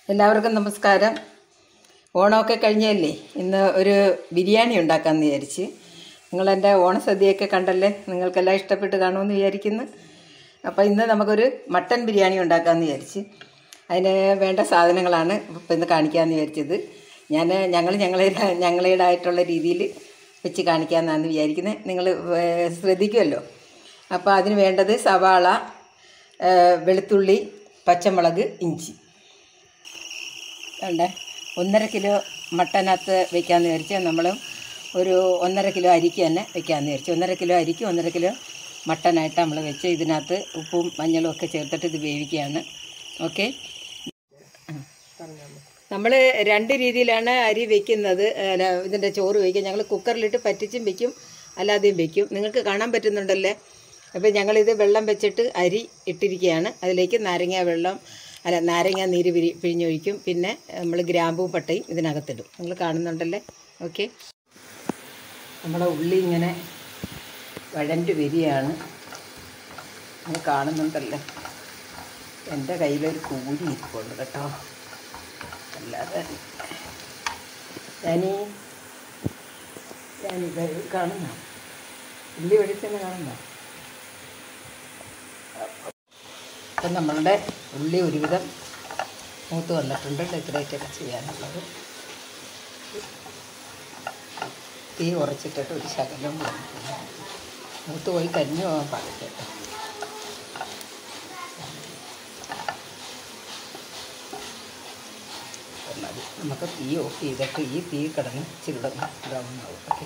എല്ലാവർക്കും നമസ്കാരം ഓണമൊക്കെ കഴിഞ്ഞല്ലേ ഇന്ന് ഒരു ബിരിയാണി ഉണ്ടാക്കാമെന്ന് വിചാരിച്ച് നിങ്ങളെൻ്റെ ഓണസദ്യയൊക്കെ കണ്ടല്ലേ നിങ്ങൾക്കെല്ലാം ഇഷ്ടപ്പെട്ട് കാണുമെന്ന് വിചാരിക്കുന്നു അപ്പോൾ ഇന്ന് നമുക്കൊരു മട്ടൻ ബിരിയാണി ഉണ്ടാക്കാമെന്ന് വിചാരിച്ച് അതിന് വേണ്ട സാധനങ്ങളാണ് ഇപ്പോൾ ഇന്ന് കാണിക്കാമെന്ന് വിചാരിച്ചത് ഞാൻ ഞങ്ങൾ ഞങ്ങളെ ഞങ്ങളുടേതായിട്ടുള്ള രീതിയിൽ വെച്ച് കാണിക്കാമെന്നാണ് വിചാരിക്കുന്നത് നിങ്ങൾ ശ്രദ്ധിക്കുമല്ലോ അപ്പോൾ അതിന് വേണ്ടത് സവാള ഏഹ് വെളുത്തുള്ളി പച്ചമുളക് ഇഞ്ചി വേണ്ടേ ഒന്നര കിലോ മട്ടനകത്ത് വെക്കാമെന്ന് വിചാരിച്ച് നമ്മൾ ഒരു ഒന്നര കിലോ അരിക്ക് തന്നെ വെക്കാമെന്ന് വിചാരിച്ചു ഒന്നര കിലോ അരിക്ക് ഒന്നര കിലോ മട്ടനായിട്ട് നമ്മൾ വെച്ച് ഇതിനകത്ത് ഉപ്പും മഞ്ഞളും ഒക്കെ ചേർത്തിട്ട് ഇത് വേവിക്കുകയാണ് ഓക്കെ നമ്മൾ രണ്ട് രീതിയിലാണ് അരി വെക്കുന്നത് അല്ല ഇതിൻ്റെ ചോറ് വയ്ക്കുക ഞങ്ങൾ കുക്കറിലിട്ട് പറ്റിച്ചും വെക്കും അല്ലാതെയും വെക്കും നിങ്ങൾക്ക് കാണാൻ പറ്റുന്നുണ്ടല്ലേ അപ്പോൾ ഞങ്ങളിത് വെള്ളം വെച്ചിട്ട് അരി ഇട്ടിരിക്കുകയാണ് അതിലേക്ക് നാരങ്ങ വെള്ളം അല്ല നാരങ്ങ നീര് പിരി പിഴിഞ്ഞൊഴിക്കും പിന്നെ നമ്മൾ ഗ്രാമ്പും പട്ടയും ഇതിനകത്തിടും നിങ്ങൾ കാണുന്നുണ്ടല്ലേ ഓക്കെ നമ്മുടെ ഉള്ളി ഇങ്ങനെ വഴണ്ട് വരികയാണ് നിങ്ങൾ കാണുന്നുണ്ടല്ലേ എൻ്റെ കയ്യിലൊരു കൂലി ഇരിപ്പുണ്ട് കേട്ടോ അല്ലാതെ ഞാനീ ഞാനിത് കാണുന്ന ഉള്ളി വെളിച്ചെണ്ണ കാണുന്ന അപ്പം നമ്മളുടെ ഉള്ളി ഒരുവിധം മൂത്ത് വന്നിട്ടുണ്ട് ഡെക്കറേറ്റ് ഒക്കെ ചെയ്യാനുള്ളത് തീ ഉറച്ചിട്ടിട്ട് ഒരു ശകലം വന്നിട്ടുണ്ട് മൂത്ത് പോയി കരിഞ്ഞു പോകാൻ പാടില്ല കേട്ടോ മതി നമുക്ക് തീ ഓഫ് ചെയ്തിട്ട് ഈ തീ കിടന്ന് ചികിടന്ന് ബ്രൗൺ ആവും ഓക്കെ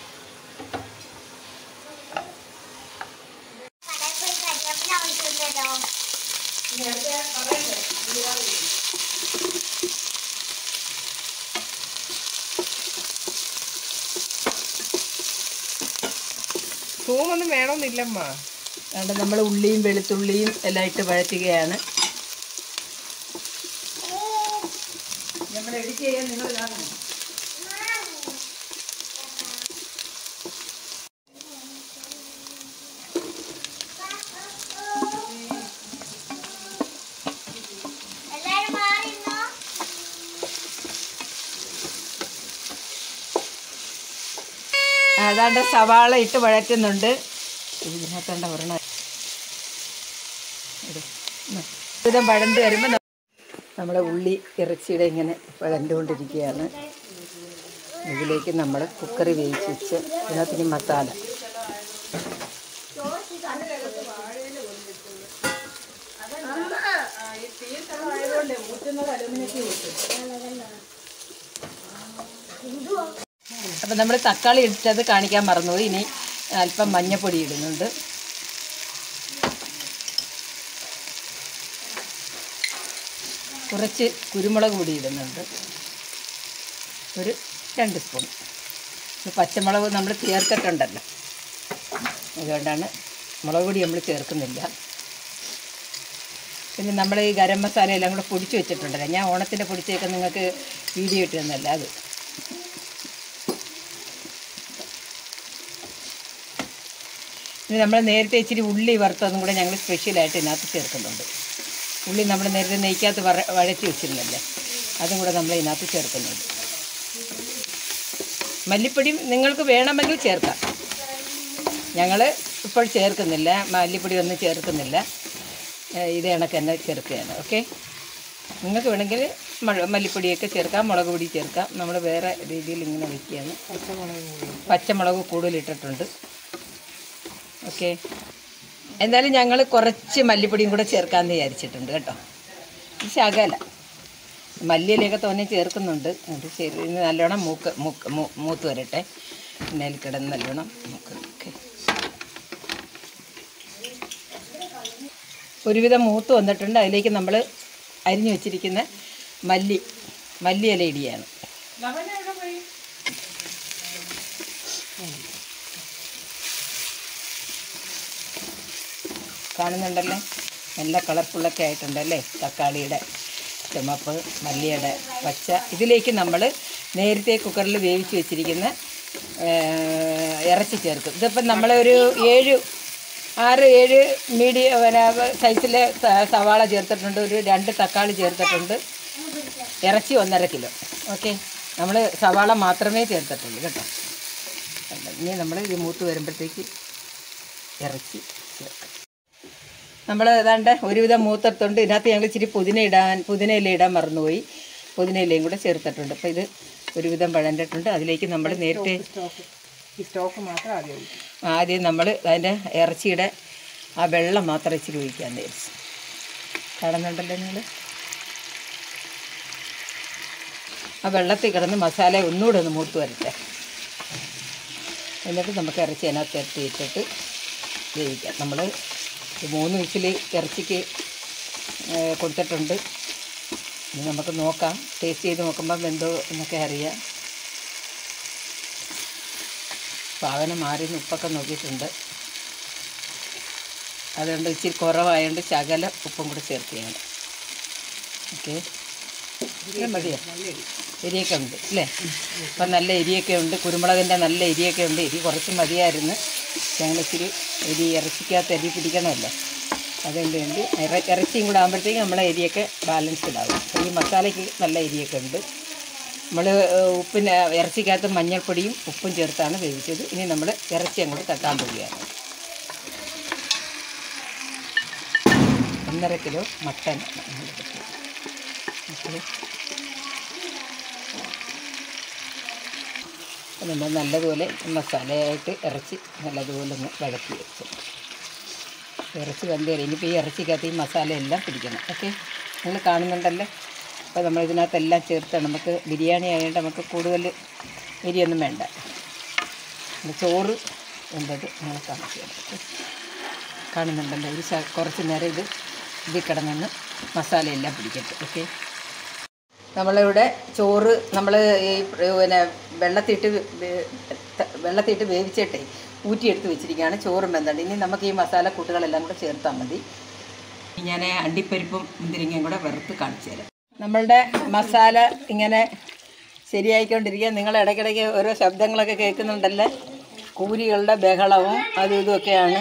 തൂമൊന്നും വേണമെന്നില്ലമ്മ അതുകൊണ്ട് നമ്മൾ ഉള്ളിയും വെളുത്തുള്ളിയും എല്ലാം ഇട്ട് വഴറ്റുകയാണ് നമ്മൾ എഡിറ്റ് ചെയ്യാൻ നിങ്ങൾ കാണണം അതാണ്ട് സവാള ഇട്ട് വഴറ്റുന്നുണ്ട് ഇതിനകത്താണ്ട് ഒരെണ്ണം ഇട്. എന്നാ. വിധം വഴണ്ട് വരുമ്പോൾ നമ്മുടെ ഉള്ളി ഇറച്ചിയുടെ ഇങ്ങനെ വഴണ്ടുകൊണ്ടിരിക്കുകയാണ് ഇതിലേക്ക് നമ്മൾ കുക്കറി വേവിച്ച് വെച്ച് ഇതിനകത്ത് ഇനി മസാല അപ്പം നമ്മൾ തക്കാളി ഇട്ടത് കാണിക്കാൻ മറന്നുപോയി ഇനി അല്പം മഞ്ഞപ്പൊടി ഇടുന്നുണ്ട് കുറച്ച് കുരുമുളക് പൊടി ഇടുന്നുണ്ട് ഒരു രണ്ട് സ്പൂൺ ഇത് പച്ചമുളക് നമ്മൾ ചേർത്തിട്ടുണ്ടല്ലോ അതുകൊണ്ടാണ് മുളക് പൊടി നമ്മൾ ചേർക്കുന്നില്ല പിന്നെ നമ്മൾ ഈ ഗരം മസാല എല്ലാം കൂടെ പൊടിച്ച് വെച്ചിട്ടുണ്ടല്ലോ ഞാൻ ഓണത്തിൻ്റെ പൊടിച്ചൊക്കെ നിങ്ങൾക്ക് വീഡിയോ ഇട്ട് തന്നല്ല അത് ഇനി നമ്മൾ നേരത്തെ ഇച്ചിരി ഉള്ളി വറുത്തതും കൂടെ ഞങ്ങൾ സ്പെഷ്യലായിട്ട് ഇതിനകത്ത് ചേർക്കുന്നുണ്ട് ഉള്ളി നമ്മൾ നേരത്തെ നെയ്ക്കകത്ത് വറ വഴറ്റി വെച്ചിരുന്നല്ലേ അതും കൂടെ നമ്മൾ ഇതിനകത്ത് ചേർക്കുന്നുണ്ട് മല്ലിപ്പൊടി നിങ്ങൾക്ക് വേണമെങ്കിൽ ചേർക്കാം ഞങ്ങൾ ഇപ്പോൾ ചേർക്കുന്നില്ല മല്ലിപ്പൊടി ഒന്നും ചേർക്കുന്നില്ല ഏഹ് ഇത് കണക്ക് തന്നെ ചേർക്കുകയാണ് ഓക്കെ നിങ്ങൾക്ക് വേണമെങ്കിൽ മഴ മല്ലിപ്പൊടിയൊക്കെ ചേർക്കാം മുളക് പൊടി ചേർക്കാം നമ്മൾ വേറെ രീതിയിൽ ഇങ്ങനെ വയ്ക്കുകയാണ് പച്ചമുളക് കൂടുതലിട്ടിട്ടുണ്ട് ഓക്കെ എന്തായാലും ഞങ്ങൾ കുറച്ച് മല്ലിപ്പൊടിയും കൂടെ ചേർക്കാമെന്ന് വിചാരിച്ചിട്ടുണ്ട് കേട്ടോ ഈ ശകല മല്ലിയിലൊക്കെ തോന്നെ ചേർക്കുന്നുണ്ട് അത് ശരി ഇനി നല്ലോണം മൂക്ക് മൂക്ക് മൂ- മൂത്ത് വരട്ടെ എണ്ണയിൽ കിടന്ന് നല്ലോണം മൂക്ക് ഓക്കെ ഒരുവിധം മൂത്ത് വന്നിട്ടുണ്ട് അതിലേക്ക് നമ്മൾ അരിഞ്ഞു വെച്ചിരിക്കുന്ന മല്ലി മല്ലി ഇല ഇടിയാണ് കാണുന്നുണ്ടല്ലേ നല്ല കളർഫുള്ളൊക്കെ ആയിട്ടുണ്ടല്ലേ തക്കാളിയുടെ ചുമപ്പ് മല്ലിയുടെ പച്ച ഇതിലേക്ക് നമ്മൾ നേരത്തെ കുക്കറിൽ വേവിച്ച് വെച്ചിരിക്കുന്ന ആ, ഇറച്ചി ചേർക്കും ഇതിപ്പം നമ്മളൊരു ഏഴ് ആറ് ഏഴ് മീഡിയം പിന്നെ സൈസിലെ സ- സവാള ചേർത്തിട്ടുണ്ട് ഒരു രണ്ട് തക്കാളി ചേർത്തിട്ടുണ്ട് ഇറച്ചി ഒന്നര കിലോ ഓക്കെ നമ്മൾ സവാള മാത്രമേ ചേർത്തിട്ടുള്ളൂ കേട്ടോ കണ്ടോ? ഇനി നമ്മൾ ഇത് മൂത്ത് വരുമ്പോഴത്തേക്ക് ഇറച്ചി ചേർക്കാം നമ്മൾ ഏതാണ്ട് ഒരുവിധം മൂത്തെടുത്തോണ്ട് ഇതിനകത്ത് ഞങ്ങൾ ഇച്ചിരി പുതിന ഇടാൻ പുതിന ഇല ഇടാൻ മറന്നുപോയി പുതിന ഇലയും കൂടെ ചേർത്തിട്ടുണ്ട് അപ്പോൾ ഇത് ഒരുവിധം പഴണ്ടിട്ടുണ്ട് അതിലേക്ക് നമ്മൾ നേരത്തെ സ്റ്റോക്ക് ഈ സ്റ്റോക്ക് മാത്രം ആദ്യം ഒഴിക്കും ആദ്യം നമ്മൾ അതിൻ്റെ ഇറച്ചിയുടെ ആ വെള്ളം മാത്രം ഇച്ചിരി ഒഴിക്കാൻ വിചാരിച്ചു കാണുന്നുണ്ടല്ലോ നിങ്ങൾ ആ വെള്ളത്തിൽ കിടന്ന് മസാല ഒന്നുകൂടെ ഒന്ന് മൂത്ത് വരട്ടെ എന്നിട്ട് നമുക്ക് ഇറച്ചി അതിനകത്ത് ഇറച്ചി ഇട്ടിട്ട് വേവിക്കാം നമ്മൾ മൂന്ന് വിസിൽ ഇറച്ചിക്ക് ഏ, കൊടുത്തിട്ടുണ്ട് ഇനി നമുക്ക് നോക്കാം ടേസ്റ്റ് ചെയ്ത് നോക്കുമ്പം വെന്തോ എന്നൊക്കെ അറിയാം സാധനം മാറി ഉപ്പൊക്കെ നോക്കിയിട്ടുണ്ട് അതുകൊണ്ട് ഇച്ചിരി കുറവായതുകൊണ്ട് ശകലം ഉപ്പും കൂടെ ചേർക്കുകയാണ് ഓക്കെ ഇത് മതിയോ എരിയൊക്കെ ഉണ്ട് അല്ലേ അപ്പം നല്ല എരിയൊക്കെ ഉണ്ട് കുരുമുളകിൻ്റെ നല്ല എരിയൊക്കെ ഉണ്ട് എരി കുറച്ച് മതിയായിരുന്നു ഞങ്ങൾ ഇച്ചിരി എരി ഇറച്ചിക്കകത്ത് എരി പിടിക്കണമല്ലോ അതുകൊണ്ട് വേണ്ടി ഇറ ഇറച്ചിയും കൂടെ ആകുമ്പോഴത്തേക്കും നമ്മളെ എരിയൊക്കെ ബാലൻസ്ഡ് ആകും അപ്പോൾ ഈ മസാലയ്ക്ക് നല്ല എരിയൊക്കെ ഉണ്ട് നമ്മൾ ഉപ്പിന് ഇറച്ചിക്കകത്ത് മഞ്ഞൾപ്പൊടിയും ഉപ്പും ചേർത്താണ് വേവിച്ചത് ഇനി നമ്മൾ ഇറച്ചി അങ്ങോട്ട് തട്ടാൻ പോവുകയാണ് ഒന്നര കിലോ മട്ടൻ ഓക്കെ നമ്മൾ നല്ലതുപോലെ മസാലയായിട്ട് ഇറച്ചി നല്ലതുപോലെ ഒന്ന് വഴറ്റി വെച്ചു ഇറച്ചി വെന്ത് കഴിയും ഇനിയിപ്പോൾ ഈ ഇറച്ചിക്കകത്ത് ഈ മസാല എല്ലാം പിടിക്കണം ഓക്കെ നിങ്ങൾ കാണുന്നുണ്ടല്ലോ അപ്പോൾ നമ്മൾ ഇതിനകത്തെല്ലാം ചേർത്ത് നമുക്ക് ബിരിയാണി ആയതുകൊണ്ട് നമുക്ക് കൂടുതൽ എരിയൊന്നും വേണ്ട പിന്നെ ചോറ് എന്തത് നിങ്ങൾ കാണിച്ചു തരാം ഓക്കേ? കാണുന്നുണ്ടല്ലോ ഒരു ശ- കുറച്ച് നേരം ഇത് ഇതിൽ കിടന്നൊന്ന് മസാലയെല്ലാം പിടിക്കട്ടെ ഓക്കെ നമ്മളിവിടെ ചോറ് നമ്മൾ ഈ പിന്നെ വെള്ളത്തിട്ട് വേ- ത- വെള്ളത്തിട്ട് വേവിച്ചിട്ടേ ഊറ്റിയെടുത്ത് വെച്ചിരിക്കുകയാണ് ചോറും വെന്തണ്ട് ഇനി നമുക്ക് ഈ മസാല കൂട്ടുകളെല്ലാം കൂടെ ചേർത്താൽ മതി ഞാൻ അണ്ടിപ്പരിപ്പും മുന്തിരിങ്ങയും കൂടെ വറുത്ത് കാണിച്ചു തരാം നമ്മളുടെ മസാല ഇങ്ങനെ ശരിയായിക്കൊണ്ടിരിക്കുക നിങ്ങൾ ഇടയ്ക്കിടയ്ക്ക് ഓരോ ശബ്ദങ്ങളൊക്കെ കേൾക്കുന്നുണ്ടല്ലേ കൂരികളുടെ ബഹളവും അതും ഇതുമൊക്കെയാണ്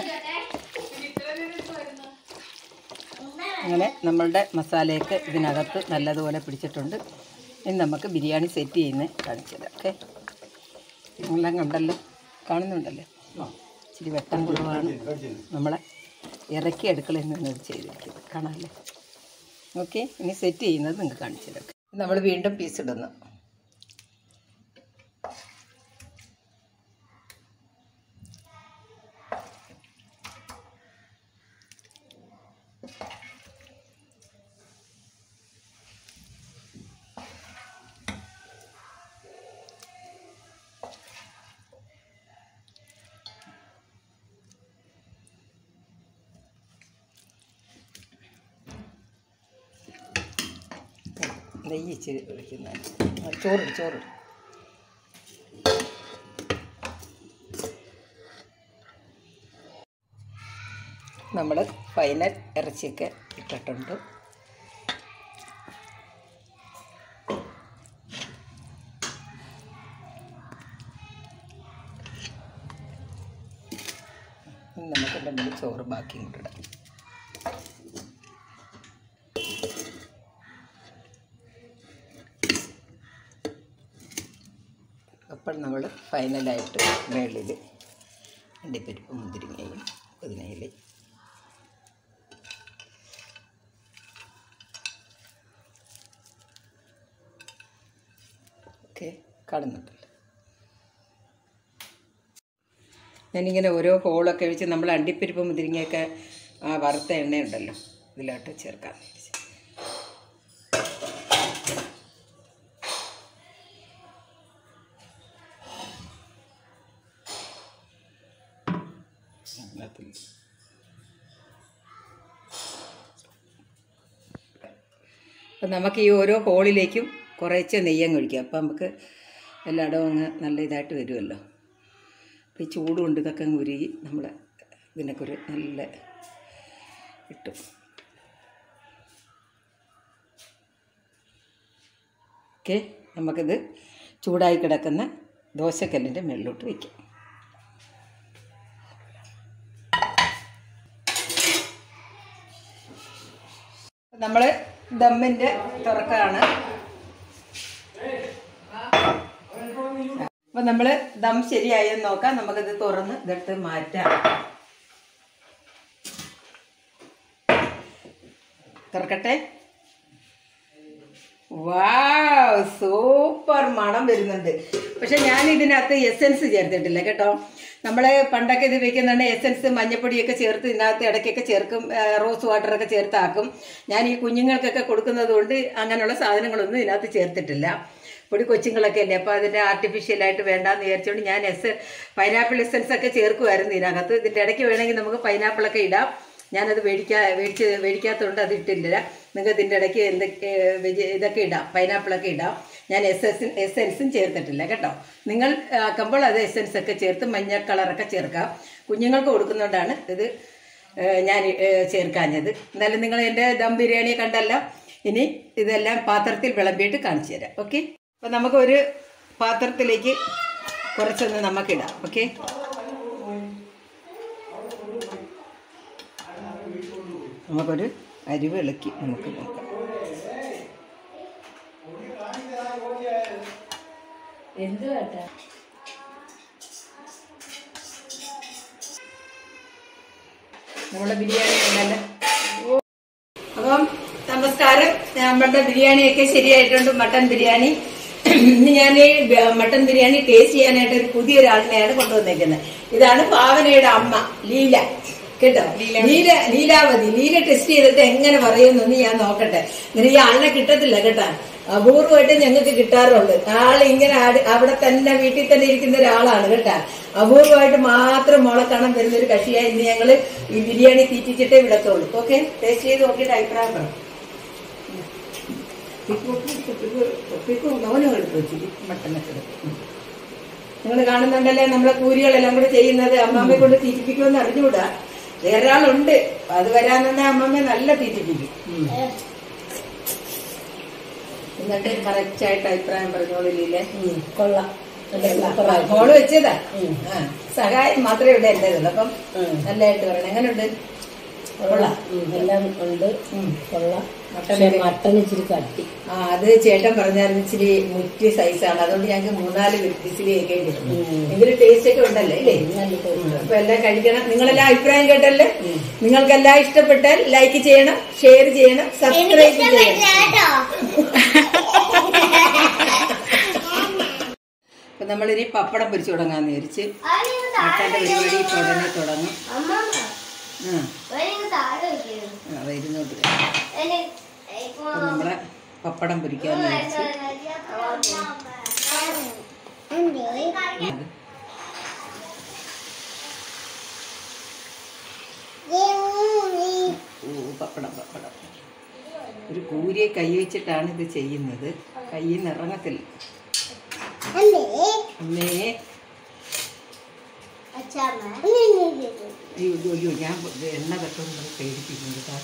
അങ്ങനെ നമ്മളുടെ മസാലയൊക്കെ ഇതിനകത്ത് നല്ലതുപോലെ പിടിച്ചിട്ടുണ്ട് ഇനി നമുക്ക് ബിരിയാണി സെറ്റ് ചെയ്യുന്നത് കാണിച്ചു തരാം ഓക്കെ നിങ്ങളെല്ലാം കണ്ടല്ലോ കാണുന്നുണ്ടല്ലോ ഇച്ചിരി വെട്ടം കുറവാണ് നമ്മളെ ഇറക്കി അടുക്കളയിൽ നിന്ന് ഇത് ചെയ്തിരിക്കുന്നത് കാണാമല്ലേ ഓക്കെ ഇനി സെറ്റ് ചെയ്യുന്നത് നിങ്ങൾക്ക് കാണിച്ചു തരാം നമ്മൾ വീണ്ടും പീസ് ഇടുന്നു നെയ്യ് ഇച്ചിരി ഒഴിക്കുന്ന ചോറ് ചോറ് നമ്മൾ ഫൈനൽ ഇറച്ചിയൊക്കെ ഇട്ടിട്ടുണ്ട് ഇനി നമുക്ക് നമ്മുടെ ചോറ് ബാക്കി കൊണ്ടിടാം അപ്പോൾ നമ്മൾ ഫൈനലായിട്ട് മേളിൽ അണ്ടിപ്പരിപ്പ് മുന്തിരിങ്ങയും പുതിനയില ഓക്കെ കാണുന്നുണ്ടല്ലോ ഞാനിങ്ങനെ ഓരോ ഹോളൊക്കെ വെച്ച് നമ്മൾ അണ്ടിപ്പരിപ്പ് മുന്തിരിങ്ങയൊക്കെ ആ വറുത്ത എണ്ണയുണ്ടല്ലോ ഇതിലോട്ട് ചേർക്കാൻ വിചാരിച്ചു അതിനകത്ത് അപ്പം നമുക്ക് ഈ ഓരോ ഹോളിലേക്കും കുറേശ്ശെ നെയ്യങ്ങ് ഒഴിക്കാം അപ്പം നമുക്ക് എല്ലായിടവും അങ്ങ് നല്ല ഇതായിട്ട് വരുമല്ലോ അപ്പോൾ ഈ ചൂട് കൊണ്ട് ഇതൊക്കെ അങ്ങ് ഉരുകി നമ്മുടെ ഇതിനൊക്കെ ഒരു നല്ല കിട്ടും ഓക്കെ നമുക്കിത് ചൂടായി കിടക്കുന്ന ദോശക്കല്ലിൻ്റെ മുകളിലോട്ട് വയ്ക്കാം നമ്മൾ ദമ്മിൻ്റെ തുറക്കാണ് അപ്പം നമ്മൾ ദം ശരിയായെന്ന് നോക്കാം നമുക്കിത് തുറന്ന് ഇതെടുത്ത് മാറ്റാം തുറക്കട്ടെ വാവ് സൂപ്പർ മണം വരുന്നുണ്ട് പക്ഷെ ഞാൻ ഇതിനകത്ത് എസെൻസ് ചേർത്തിട്ടില്ല കേട്ടോ നമ്മൾ പണ്ടൊക്കെ ഇത് വെക്കുന്നുണ്ട് എസെൻസ് മഞ്ഞപ്പൊടിയൊക്കെ ചേർത്ത് ഇതിനകത്ത് ഇടയ്ക്കൊക്കെ ചേർക്കും ആ, റോസ് വാട്ടറൊക്കെ ചേർത്താക്കും ഞാൻ ഈ കുഞ്ഞുങ്ങൾക്കൊക്കെ കൊടുക്കുന്നത് കൊണ്ട് അങ്ങനെയുള്ള സാധനങ്ങളൊന്നും ഇതിനകത്ത് ചേർത്തിട്ടില്ല പൊടി കൊച്ചുങ്ങളൊക്കെ അല്ലേ അപ്പോൾ അതിൻ്റെ ആർട്ടിഫിഷ്യലായിട്ട് വേണ്ടാന്ന് വിചാരിച്ചുകൊണ്ട് ഞാൻ എസ് പൈനാപ്പിൾ എസെൻസ് ഒക്കെ ചേർക്കുമായിരുന്നു ഇതിനകത്ത് ഇതിൻ്റെ ഇടയ്ക്ക് വേണമെങ്കിൽ നമുക്ക് പൈനാപ്പിളൊക്കെ ഇടാം ഞാനത് മേടിക്കാ മേടിച്ച് മേടിക്കാത്തതുകൊണ്ട് അത് ഇട്ടില്ല നിങ്ങൾക്ക് ഇതിൻ്റെ ഇടയ്ക്ക് എന്തൊക്കെ വെജ് ഇതൊക്കെ ഇടാം പൈനാപ്പിളൊക്കെ ഇടാം ഞാൻ എസ് എസ് എസെൻസും ചേർത്തിട്ടില്ല കേട്ടോ നിങ്ങൾ ആക്കുമ്പോൾ അത് എസെൻസ് ഒക്കെ ചേർത്ത് മഞ്ഞ കളറൊക്കെ ചേർക്കാം കുഞ്ഞുങ്ങൾക്ക് കൊടുക്കുന്നതുകൊണ്ടാണ് ഇത് ഏഹ്, ഞാൻ ഏഹ്, ചേർക്കാഞ്ഞത് എന്നാലും നിങ്ങൾ എൻ്റെ ദം ബിരിയാണി കണ്ടല്ലോ ഇനി ഇതെല്ലാം പാത്രത്തിൽ വിളമ്പിയിട്ട് കാണിച്ചു തരാം ഓക്കെ അപ്പോൾ നമുക്കൊരു പാത്രത്തിലേക്ക് കുറച്ചൊന്ന് നമുക്കിടാം ഓക്കെ നമുക്കൊരു അരിവ് ഇളക്കി നമുക്ക് നോക്കാം എന്ത് കേട്ടാ നമ്മുടെ ബിരിയാണി ഉണ്ടല്ലോ അപ്പം നമസ്കാരം നമ്മളുടെ ബിരിയാണിയൊക്കെ ശരിയായിട്ടുണ്ട് മട്ടൻ ബിരിയാണി ഇന്ന് ഞാൻ ഈ ബ- മട്ടൻ ബിരിയാണി ടേസ്റ്റ് ചെയ്യാനായിട്ട് ഒരു പുതിയൊരാളിനെയാണ് കൊണ്ടുവന്നേക്കുന്നത് ഇതാണ് ഭാവനയുടെ അമ്മ ലീല കേട്ടോ ലീല ലീലാവതി ലീല ടെസ്റ്റ് ചെയ്തിട്ട് എങ്ങനെ പറയുമെന്നൊന്ന് ഞാൻ നോക്കട്ടെ ഇങ്ങനെ ഈ ആളിനെ കിട്ടത്തില്ല കേട്ടാ അപൂർവമായിട്ട് ഞങ്ങൾക്ക് കിട്ടാറുണ്ട് ആള് ഇങ്ങനെ ആട് അവിടെ തന്നെ വീട്ടിൽ തന്നെ ഇരിക്കുന്ന ഒരാളാണ് കേട്ടാ അപൂർവമായിട്ട് മാത്രം മോളെ കാണാൻ വരുന്ന ഒരു കക്ഷിയായി ഇന്ന് ഞങ്ങള് ഈ ബിരിയാണി തീറ്റിച്ചിട്ടേ വിടത്തുള്ളൂ ഓക്കെ ടേസ്റ്റ് ചെയ്ത് നോക്കിയിട്ട് അഭിപ്രായം പറ മൗനം എടുത്ത് വെച്ചിട്ട് മട്ടനൊക്കെ നിങ്ങൾ കാണുന്നുണ്ടല്ലേ നമ്മളെ കൂലികളെല്ലാം കൂടെ ചെയ്യുന്നത് അമ്മാമ്മയെ കൊണ്ട് തീറ്റിപ്പിക്കുമെന്ന് അറിഞ്ഞുകൂടാ വേറെ ആളുണ്ട് അത് വരാൻ തന്നെ അമ്മമ്മ നല്ല തീറ്റിപ്പിക്കും എന്നിട്ട് കറക്റ്റ് ആയിട്ട് അഭിപ്രായം പറഞ്ഞോളില്ലേ കൊള്ളാം നല്ല സൂപ്പറായി ഫോണ് വെച്ചതാ ആ, സഹായം മാത്രമേ ഇവിടെ എന്റേതുള്ളൂ അപ്പം നല്ലതായിട്ട് പറയണം എങ്ങനെയുണ്ട് കൊള്ളാം ഉം, എല്ലാം ഉണ്ട് ഉം. കൊള്ളാം മട്ടൻ പക്ഷെ മട്ടൻ ഇച്ചിരി കട്ടി ആ അത് ചേട്ടൻ പറഞ്ഞായിരുന്നു ഇച്ചിരി മുറ്റി സൈസാണ് അതുകൊണ്ട് ഞങ്ങൾക്ക് മൂന്നാല് വിസിൽ കേൾക്കേണ്ടി വന്നു എങ്കിലും ടേസ്റ്റ് ഒക്കെ ഉണ്ടല്ലേ ഇല്ലേ നല്ല ടേസ്റ്റ് അപ്പൊ എല്ലാം കഴിക്കണം നിങ്ങളെല്ലാം അഭിപ്രായം കേട്ടല്ലേ നിങ്ങൾക്കെല്ലാം ഇഷ്ടപ്പെട്ടാൽ ലൈക്ക് ചെയ്യണം ഷെയർ ചെയ്യണം സബ്സ്ക്രൈബ് ചെയ്യണം അപ്പൊ നമ്മളിനി പപ്പടം പൊരിച്ചു തുടങ്ങാന്ന് വിചാരിച്ച് മട്ടന്റെ പരിപാടി ഇപ്പൊ ഉടനെ തുടങ്ങും ആ ആ, അത് ഇരുന്നോട്ട് അപ്പൊ നമ്മളെ പപ്പടം പൊരിക്കാന്ന് വിചാരിച്ച് ഓ പപ്പടം പപ്പടം ഒരു കൂരിയെ കൈ വെച്ചിട്ടാണ് ഇത് ചെയ്യുന്നത് കയ്യിൽ നിന്ന് ഇറങ്ങത്തില്ല അമ്മേ അയ്യോ അയ്യോ അയ്യോ ഞാൻ ഇത് എണ്ണ തട്ടുന്നത് പേടിപ്പിക്കുന്നു കേട്ടോ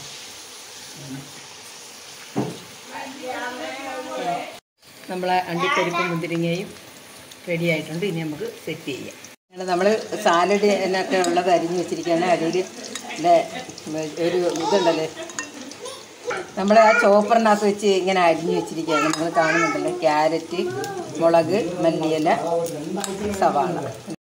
നമ്മളെ അണ്ടിപ്പരിപ്പ് മുന്തിരിങ്ങയും റെഡി ആയിട്ടുണ്ട് ഇനി നമുക്ക് സെറ്റ് ചെയ്യാം നമ്മൾ സാലഡ് എന്നൊക്കെ ഉള്ളത് അരിഞ്ഞ് വെച്ചിരിക്കുകയാണ് അതിൽ ഒരു ഇതുണ്ടല്ലേ നമ്മൾ ആ ചോപ്പറിനകത്ത് വെച്ച് ഇങ്ങനെ അരിഞ്ഞ് വെച്ചിരിക്കുകയാണ് നമ്മൾ കാണുന്നുണ്ടല്ലോ ക്യാരറ്റ് മുളക് മല്ലിയില സവാള